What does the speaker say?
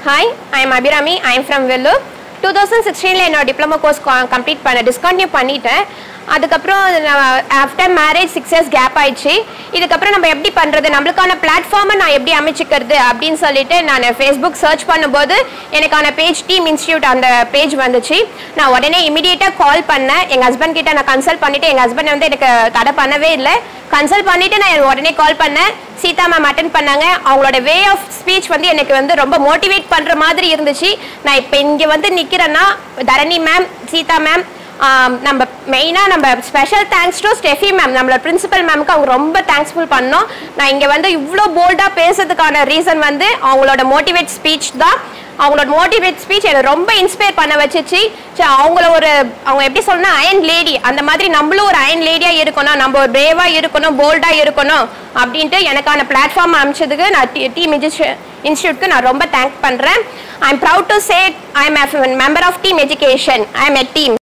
hi I am Abirami I am from Vellore two thousand சிக்ஸ்டீனில் என்னோட diploma course complete பண்ண discontinue பண்ணிட்டேன் அதுக்கப்புறம் after marriage six years gap ஆயிடுச்சு இதுக்கப்புறம் நம்ம எப்படி பண்ணுறது நம்மளுக்கான பிளாட்ஃபார்மை நான் எப்படி அமைச்சிக்கிறது அப்படின்னு சொல்லிட்டு நான் ஃபேஸ்புக் சர்ச் பண்ணும்போது எனக்கான பேஜ் டீம் இன்ஸ்டியூட் அந்த பேஜ் வந்துச்சு நான் உடனே இமிடியேட்டாக கால் பண்ணேன் எங்கள் ஹஸ்பண்ட் கிட்ட நான் கன்சல்ட் பண்ணிவிட்டு எங்கள் ஹஸ்பண்ட் வந்து எனக்கு தடை பண்ணவே இல்லை கன்சல்ட் பண்ணிவிட்டு நான் உடனே கால் பண்ணேன் சீதா மேம் அட்டன் பண்ணாங்க அவங்களோட வே ஆஃப் ஸ்பீச் வந்து எனக்கு வந்து ரொம்ப மோட்டிவேட் பண்ணுற மாதிரி இருந்துச்சு நான் இப்போ இங்கே வந்து நிற்கிறேன்னா தரணி மேம் சீதா மேம் நம்ம மெயினாக நம்ம special thanks to Stephy ma'am நம்மளோட பிரின்சிபல் மேம்க்கு அவங்க ரொம்ப தேங்க்ஸ்ஃபுல் பண்ணோம் நான் இங்கே வந்து இவ்வளோ போல்டாக பேசுறதுக்கான ரீசன் வந்து அவங்களோட மோட்டிவேட் ஸ்பீச் தான் அவங்களோட மோட்டிவேட் ஸ்பீச் என்னை ரொம்ப இன்ஸ்பயர் பண்ண வச்சுச்சு சரி அவங்கள ஒரு அவங்க எப்படி சொல்லணும் அயன் லேடி அந்த மாதிரி நம்மளும் ஒரு அயன் லேடியாக இருக்கணும் நம்ம ஒரு பிரேவாக இருக்கணும் போல்டாக இருக்கணும் அப்படின்ட்டு எனக்கான பிளாட்ஃபார்ம் அமைச்சதுக்கு நான் டீம் இன்ஸ்டியூட்க்கு நான் ரொம்ப தேங்க் பண்ணுறேன் I am proud to say I am member of team education I am a team